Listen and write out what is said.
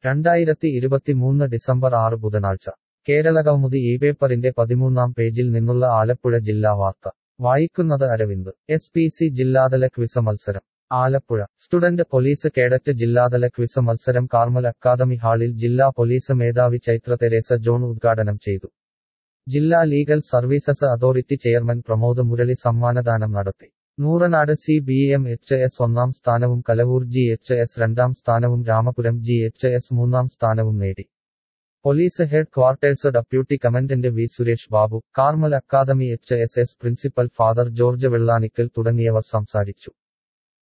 രണ്ടായിരത്തി ഇരുപത്തിമൂന്ന് ഡിസംബർ ആറ് ബുധനാഴ്ച കേരള കൗമുദി ഈ പേപ്പറിന്റെ പതിമൂന്നാം പേജിൽ നിന്നുള്ള ആലപ്പുഴ ജില്ലാ വാർത്ത വായിക്കുന്നത് അരവിന്ദ് എസ് പി സി ജില്ലാതല ക്വിസ് മത്സരം ആലപ്പുഴ സ്റ്റുഡന്റ് പോലീസ് കേഡറ്റ് ജില്ലാതല ക്വിസ് മത്സരം കാർമൽ അക്കാദമി ഹാളിൽ ജില്ലാ പോലീസ് മേധാവി ചൈത്ര തെരേസ ജോൺ ഉദ്ഘാടനം ചെയ്തു ജില്ലാ legal services authority chairman Pramod Murali സമ്മാനദാനം നടത്തി Nooranad C B M H S ഒന്നാം സ്ഥാനവും കലവൂർ ജി എച്ച് എസ് രണ്ടാം സ്ഥാനവും രാമപുരം ജി എച്ച് എസ് മൂന്നാം സ്ഥാനവും നേടി police headquarters deputy commandant V Suresh Babu Carmel academy H S S principal father George Vellanikkal തുടങ്ങിയവർ സംസാരിച്ചു